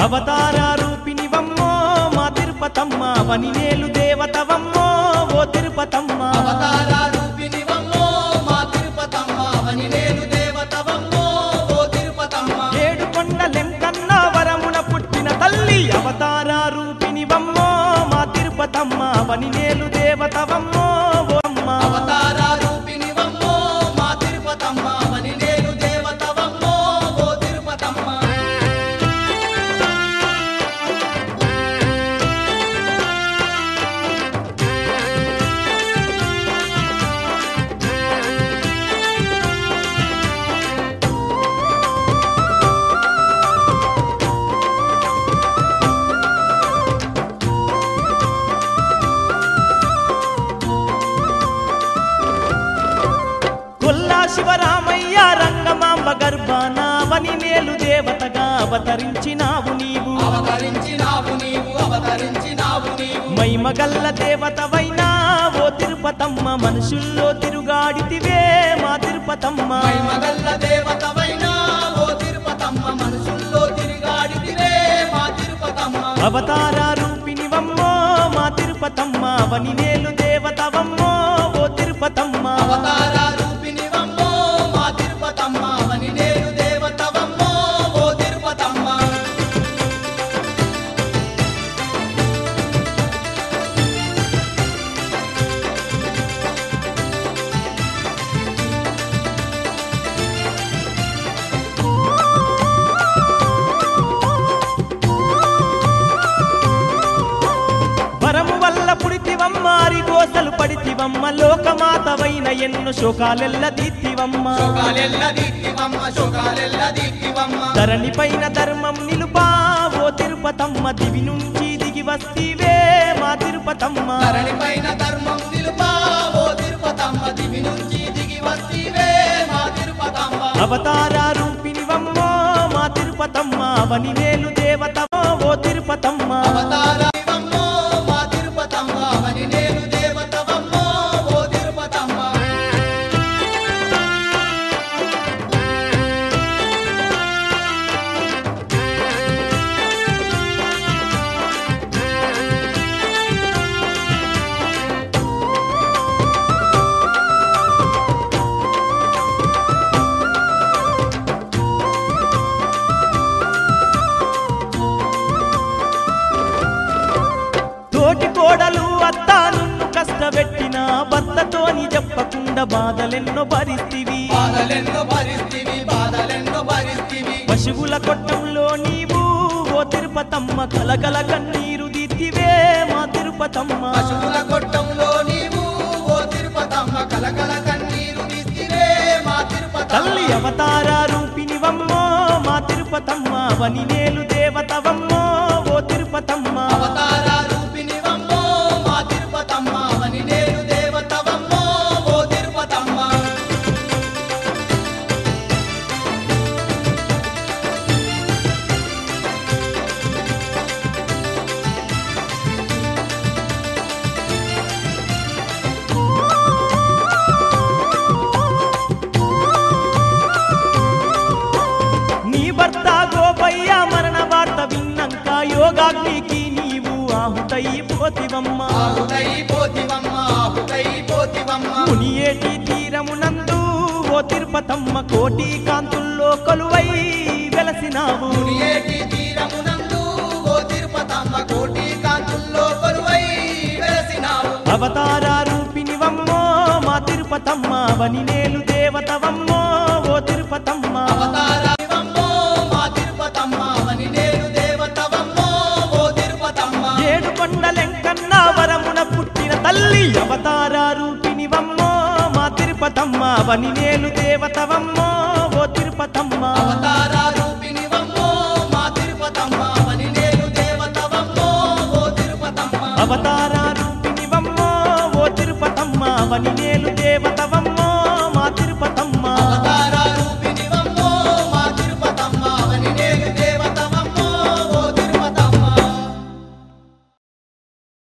అవతార రూపినివమ్మో మా తిరుపతమ్మ వనినేలు దేవతవమ్మో ఓ తిరుపతమ్మ అవతార రూపిణివమ్మో మా తిరుపతమ్మ వనినేలు దేవతవమ్మో ఓ తిరుపతమ్మ ఏడు కొండలెంకన్న వరమున పుట్టిన తల్లి అవతార రూపినివమ్మో మా తిరుపతమ్మ వనినేలు దేవతవమ్మో ఓ అమ్మ అవతార రూపిణివమ్మో మా తిరుపతమ్మ వనినేలు దేవతవమ్మో ఓ తిరుపతమ్మ కొల్లా శివరామయ్య రంగమాంబ గర్భాన వనినేలు దేవతగా అవతరించినావు నీవు అవతరించినావు నీవు అవతరించినావు నీవు మైమగల్ల దేవతవైనా ఓ తిరుపతమ్మ మనుషుల్లో తిరుగాడితివే మా తిరుపతమ్మ మగల్ల దేవతవైనా ఓ తిరుపతమ్మ మనసుల్లో తిరిగాడితివే మా తిరుపతమ్మ అవతార రూపినివమ్మో మా తిరుపతమ్మ వనినేలు దేవతవమ్మో ఓ తిరుపతమ్మ అవతార రూపిణివమ్మో మా తిరుపతమ్మ వనినేలు దేవతవమ్మో ఓ తిరుపతమ్మ వరము వల్ల పుడితివమ్మ అరిగోసలు పడితివమ్మ లోకమాతవైన ఎన్ను శోకాలెల్ల దీత్తివమ్మ శోకాలెల్ల దిక్కివమ్మ శోకాలెల్ల దిక్కివమ్మ ధరణి పైన ధర్మం నిలుపా ఓ తిరుపతమ్మ దివి నుంచి దిగి వస్తీవే మా తిరుపతమ్మ ధరణి పైన ధర్మం నిలుపా ఓ తిరుపతమ్మ దివి నుంచి దిగి వస్తీవే మా తిరుపతమ్మ అవతార రూపినివమ్మో మా తిరుపతమ్మ వనినేలు దేవతమో ఓ తిరుపతమ్మ అవతారమో మా తిరుపతమ్మ వనినేలు దేవతవమ్మో ఓ తిరుపతమ్మ తోటి కోడలు అత్త నిన్ను కష్టపెట్టిన భర్తతోని చెప్పకుండా బాధలెన్నో భరిస్తివి బాధలెన్నో భరిస్తివి బాధలెన్నో భరిస్తివి పశువుల కొట్టంలో నీవు ఓ తిరుపతమ్మ కలకల కన్నీరు దిత్తివే మా తిరుపతమ్మ పశువుల కొట్టంలో నీవు ఓ తిరుపతమ్మ కలకల కన్నీరు తీస్తివే మా తిరుపతమ్మ తల్లి అవతార రూపినివమ్మో మా తిరుపతమ్మ వనినేలు దేవతవమ్మో ఓ తిరుపతమ్మ అవతార రూపిణివమ్మో మా తిరుపతమ్మ వనినేలు దేవతవమ్మో ఓ తిరుపతమ్మ నీ భర్త గోపయ్య మరణ వార్త విన్నాక యోగాగ్నికి నీవు ఆహుతైపోతివమ్మ ఆహుతై పోతివమ్మ ఆహుతై పోతివమ్మ ముని ఏటి తీరమునందు ఓ తిరుపతమ్మ కోటి కాంతుల్లో కొలువై వెలసినావు మునియేటి తీరమునందు ఓ తిరుపతమ్మ కోటి కాంతుల్లో కొలువై వెలసినావు అవతార రూపినివమ్మో మా తిరుపతమ్మ వనినేలు దేవతవమ్మో ఓ తిరుపతమ్మ అవతారమమ్మో మా తిరుపతమ్మ వనినేలు దేవతవమ్మో ఓ తిరుపతమ్మ ఏడు కొండలెంకన్న వరమున పుట్టిన తల్లి అవతార రూపినివమ్మో మా తిరుపతమ్మ వనినేలు దేవతవమ్మో ఓ తిరుపతమ్మ అవతార రూపిణివమ్మో మా తిరుపతమ్మ వనినేలు దేవతవమ్మో ఓ తిరుపతమ్మ అవతార రూపినివమ్మో ఓ తిరుపతమ్మ వనినేలు దేవ